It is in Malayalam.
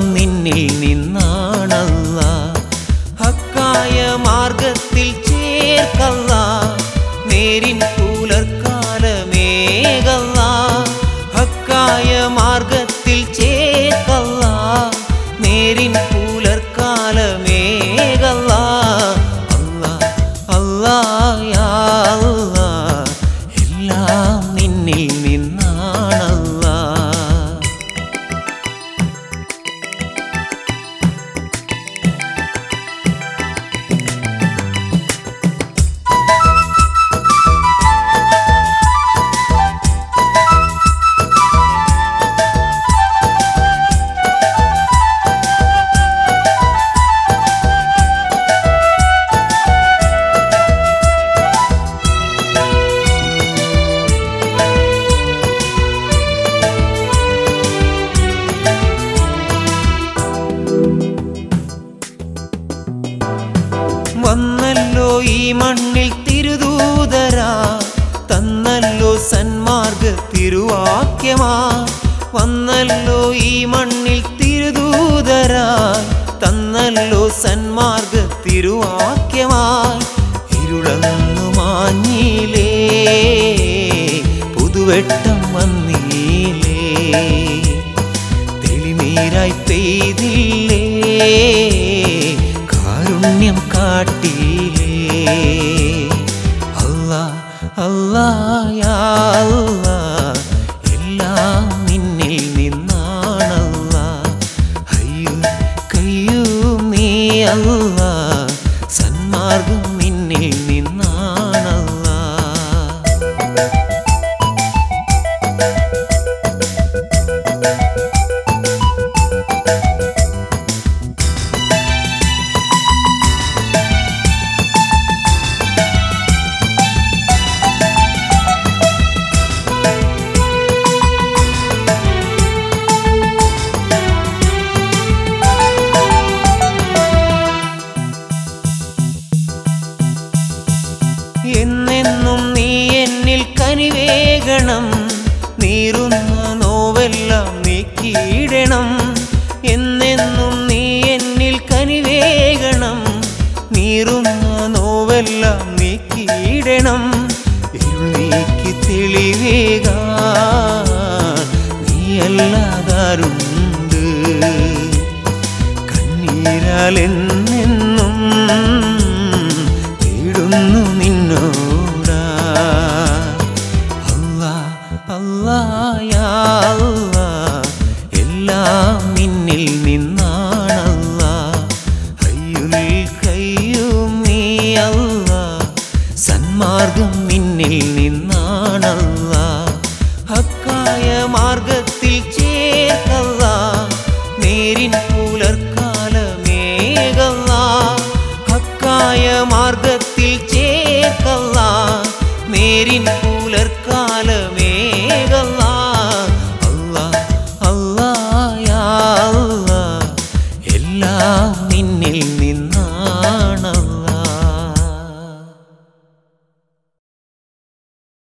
നിന്നിൽ നിന്നാണല്ല ഹക്കായ മാർഗത്തിൽ ചേർക്കല്ല നേരിൻ പുലർക്കാലമേകല്ല ഹക്കായ മാർഗത്തിൽ ചേർക്കല്ല നേരിൻ പുലർക്കാലമേകല്ല അല്ലാ അല്ലാ യാ അല്ലാ എല്ലാം നിന്നിൽ നിന്നാണല്ലാ വന്നല്ലോ ഈ മണ്ണിൽ തിരുദൂതരാ തന്നല്ലോ സന്മാർഗ തിരുവാക്യമാ വന്നല്ലോ ഈ മണ്ണിൽ തിരുദൂതരാ തന്നല്ലോ സന്മാർഗ തിരുവാക്യമായി ഇരുളന്നു മാഞ്ഞിലേ പുതുവെട്ടം വന്നീലേ തെളിനീരായി പെയ്തില്ലേ കാരുണ്യം കാട്ടിയില്ലേ അല്ലാ അല്ലാ യാ അല്ലാ എല്ലാം നിന്നിൽ നിന്നാണല്ല അയ്യോ കയ്യോ നീ അല്ല സന്മാർഗം നിന്നിൽ നിന്നാണല്ല എന്നെന്നും നീ എന്നിൽ കനിവേകണം നീറുന്ന നോവെല്ലാം നീക്കിയിടണം എന്നെന്നും നീ എന്നിൽ കനിവേകണം നീറുന്ന നോവെല്ലാം നീക്കിയിടണം ഇരുൾ നീക്കി തെളിവേകാ നീയല്ലാതാരുണ്ട് കണ്ണീരാൽ എൻ